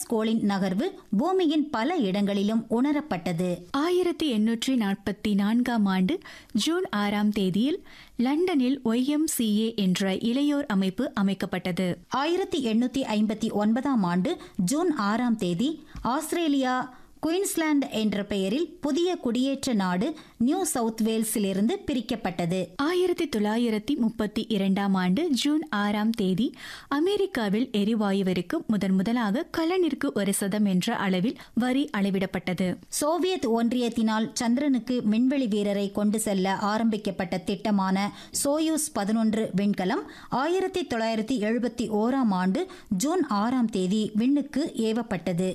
கோளின் நகர்வு பூமியின் பல இடங்களிலும் உணரப்பட்டது ஆயிரத்தி எண்ணூற்றி நாற்பத்தி நான்காம் ஆண்டு ஜூன் ஆறாம் தேதியில் லண்டனில் ஒய்எம்சிஏ என்ற இளையோர் அமைப்பு அமைக்கப்பட்டது ஆயிரத்தி எண்ணூத்தி ஐம்பத்தி ஒன்பதாம் ஆண்டு ஜூன் ஆறாம் தேதி ஆஸ்திரேலியா குயின்ஸ்லாந்து என்ற பெயரில் புதிய குடியேற்ற நாடு நியூ சவுத் வேல்ஸிலிருந்து பிரிக்கப்பட்டது ஆயிரத்தி தொள்ளாயிரத்தி முப்பத்தி இரண்டாம் ஆண்டு ஜூன் ஆறாம் தேதி அமெரிக்காவில் எரிவாயுவிற்கு முதன் முதலாக கலனிற்கு ஒரு சதம் என்ற அளவில் வரி அளவிடப்பட்டது சோவியத் ஒன்றியத்தினால் சந்திரனுக்கு விண்வெளி வீரரை கொண்டு செல்ல ஆரம்பிக்கப்பட்ட திட்டமான சோயூஸ் பதினொன்று விண்கலம் ஆயிரத்தி தொள்ளாயிரத்தி எழுபத்தி ஓராம் ஆண்டு ஜூன் ஆறாம் தேதி விண்ணுக்கு ஏவப்பட்டது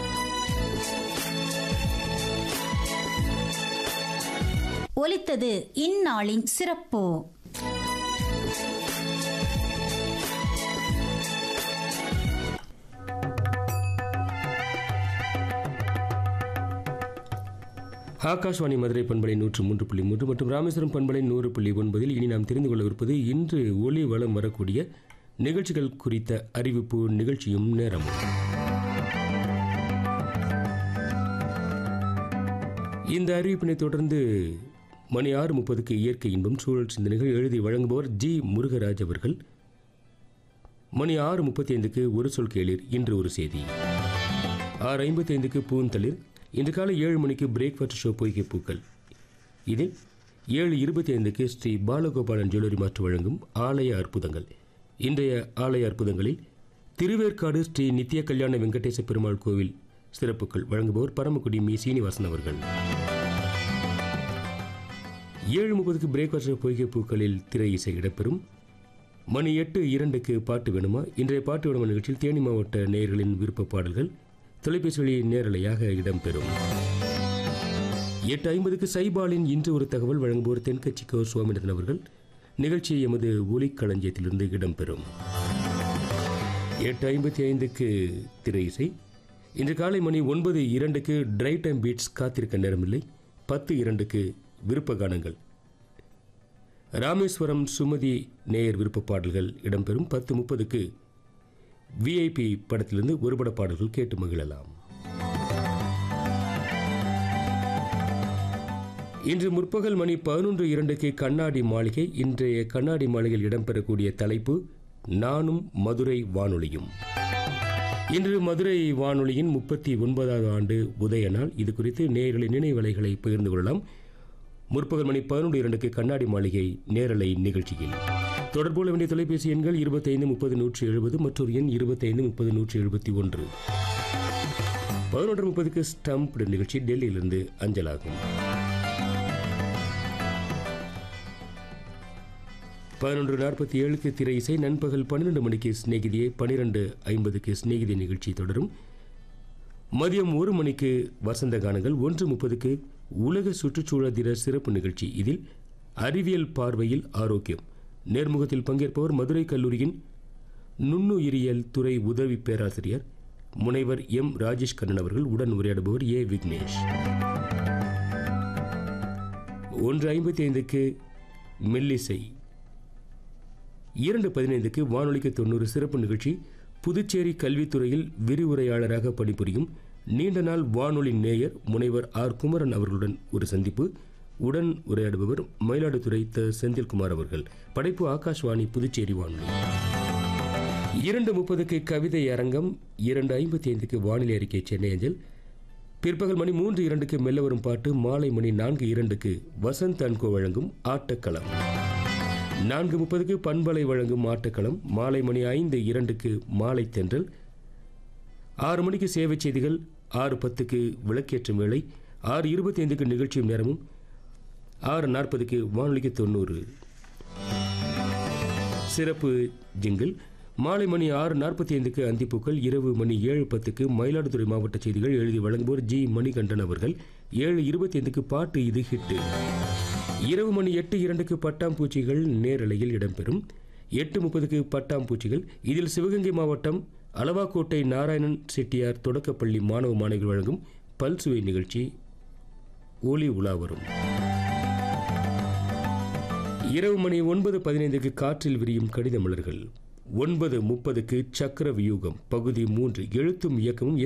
ஒலித்தது இந்நாளின் சிறப்பு ஆகாஷ்வாணி மதுரை பண்பலை நூற்று மூன்று புள்ளி மூன்று மற்றும் ராமேஸ்வரம் பண்பலை நூறு புள்ளி ஒன்பதில் இனி நாம் தெரிந்து கொள்ளவிருப்பது இன்று ஒளி வளம் வரக்கூடிய நிகழ்ச்சிகள் குறித்த அறிவிப்பு நிகழ்ச்சியும் நேரமும் இந்த அறிவிப்பினை தொடர்ந்து மணி ஆறு முப்பதுக்கு இயற்கை இன்பம் சூழல் சிந்தனைகள் எழுதி வழங்குபவர் ஜி முருகராஜ் அவர்கள் மணி ஆறு முப்பத்தி ஐந்துக்கு ஒரு சொல் கேளீர் இன்று ஒரு செய்தி ஆறு ஐம்பத்தி ஐந்துக்கு பூந்தளிர் இன்று காலை ஏழு மணிக்கு பிரேக்ஃபாஸ்ட் ஷோ பொய்கை பூக்கள் இதில் ஏழு இருபத்தி ஐந்துக்கு ஸ்ரீ பாலகோபாலன் ஜுவல்லரி மாற்று வழங்கும் ஆலய அற்புதங்கள் இன்றைய ஆலய அற்புதங்களில் திருவேற்காடு ஸ்ரீ நித்திய கல்யாண வெங்கடேச பெருமாள் கோவில் சிறப்புகள் வழங்குபவர் பரமக்குடி மீ சீனிவாசன் அவர்கள் ஏழு முப்பதுக்கு பிரேக்ஃபாஸ்ட் பொய்கை பூக்களில் திரை இசை இடம்பெறும் மணி எட்டு இரண்டுக்கு பாட்டு வேணுமா இன்றைய பாட்டு வேணுமா நிகழ்ச்சியில் தேனி மாவட்ட நேயர்களின் விருப்ப பாடல்கள் தொலைபேசி வழி நேரலையாக இடம்பெறும் எட்டு ஐம்பதுக்கு சைபாலின் இன்று ஒரு தகவல் வழங்குவோர் தென்கட்சிக்கோ சுவாமிநாதன் அவர்கள் நிகழ்ச்சி எமது ஒலிக்களஞ்சியத்திலிருந்து இடம்பெறும் எட்டு ஐம்பத்தி ஐந்துக்கு திரை இசை இன்று காலை மணி ஒன்பது இரண்டுக்கு டிரை டைம் பீட்ஸ் காத்திருக்க நேரமில்லை பத்து இரண்டுக்கு விருப்ப கானங்கள் ராமேஸ்வரம் சுமதி நேயர் விருப்ப பாடல்கள் இடம்பெறும் பத்து முப்பதுக்கு விஐபி படத்திலிருந்து ஒருபட பாடல்கள் கேட்டு மகிழலாம் இன்று முற்பகல் மணி பதினொன்று இரண்டுக்கு கண்ணாடி மாளிகை இன்றைய கண்ணாடி மாளிகையில் இடம்பெறக்கூடிய தலைப்பு நானும் மதுரை வானொலியும் இன்று மதுரை வானொலியின் முப்பத்தி ஒன்பதாவது ஆண்டு உதய நாள் இது குறித்து நேயர்களின் நினைவலைகளை பகிர்ந்து கொள்ளலாம் முற்பகல் மணி பதினொன்று இரண்டுக்கு கண்ணாடி மாளிகை நேரலை நிகழ்ச்சியில் தொடர்புள்ள வேண்டிய தொலைபேசி எண்கள் இருபத்தைந்து முப்பது நூற்றி எழுபது மற்றொரு எண் இருபத்தைந்து முப்பது நூற்றி எழுபத்தி ஒன்று பதினொன்று முப்பதுக்கு ஸ்டம்ப் நிகழ்ச்சி டெல்லியிலிருந்து அஞ்சலாகும் பதினொன்று நாற்பத்தி ஏழுக்கு திரை இசை நண்பகல் பன்னிரெண்டு மணிக்கு சிநேகிதியை பன்னிரெண்டு ஐம்பதுக்கு சிநேகிதி நிகழ்ச்சி தொடரும் மதியம் ஒரு மணிக்கு வசந்த கானங்கள் ஒன்று முப்பதுக்கு உலக சுற்றுச்சூழல் தின சிறப்பு நிகழ்ச்சி இதில் அறிவியல் பார்வையில் ஆரோக்கியம் நேர்முகத்தில் பங்கேற்பவர் மதுரை கல்லூரியின் நுண்ணுயிரியல் துறை உதவி பேராசிரியர் முனைவர் எம் ராஜேஷ் கண்ணன் அவர்கள் உடன் உரையாடுபவர் ஏ விக்னேஷ் ஒன்று ஐம்பத்தி ஐந்துக்கு மெல்லிசை இரண்டு பதினைந்துக்கு வானொலிக்கு தொண்ணூறு சிறப்பு நிகழ்ச்சி புதுச்சேரி கல்வித்துறையில் விரிவுரையாளராக பணிபுரியும் நீண்ட நாள் வானொலி நேயர் முனைவர் ஆர் குமரன் அவர்களுடன் ஒரு சந்திப்பு உடன் உரையாடுபவர் மயிலாடுதுறை த செந்தில்குமார் அவர்கள் படைப்பு ஆகாஷ்வாணி புதுச்சேரி வானொலி இரண்டு முப்பதுக்கு கவிதை அரங்கம் இரண்டு ஐம்பத்தி ஐந்துக்கு வானிலை அறிக்கை சென்னை அஞ்சல் பிற்பகல் மணி மூன்று இரண்டுக்கு மெல்ல வரும் பாட்டு மாலை மணி நான்கு இரண்டுக்கு வசந்த் அன்கோ வழங்கும் ஆட்டக்களம் நான்கு முப்பதுக்கு பண்பலை வழங்கும் ஆட்டக்களம் மாலை மணி ஐந்து இரண்டுக்கு மாலை தென்றல் ஆறு மணிக்கு சேவை செய்திகள் ஆறு பத்துக்கு விளக்கேற்றும் வேளை ஆறு இருபத்தி ஐந்துக்கு நிகழ்ச்சியும் நேரமும் ஆறு நாற்பதுக்கு வானொலிக்கு தொண்ணூறு சிறப்பு ஜிங்கிள் மாலை மணி ஆறு நாற்பத்தி ஐந்துக்கு அந்திப்பூக்கள் இரவு மணி ஏழு பத்துக்கு மயிலாடுதுறை மாவட்ட செய்திகள் எழுதி வழங்குவோர் ஜி மணிகண்டன் அவர்கள் ஏழு இருபத்தி ஐந்துக்கு பாட்டு இது ஹிட்டு இரவு மணி எட்டு இரண்டுக்கு பட்டாம்பூச்சிகள் நேரலையில் இடம்பெறும் எட்டு முப்பதுக்கு பட்டாம்பூச்சிகள் இதில் சிவகங்கை மாவட்டம் அளவாக்கோட்டை நாராயணன் செட்டியார் தொடக்கப்பள்ளி மாணவ மாணவிகள் வழங்கும் பல்சுவை நிகழ்ச்சி ஒளி உலா வரும் இரவு மணி ஒன்பது பதினைந்துக்கு காற்றில் விரியும் கடித மலர்கள் ஒன்பது முப்பதுக்கு சக்கர வியூகம் பகுதி மூன்று எழுத்தும் இயக்கமும்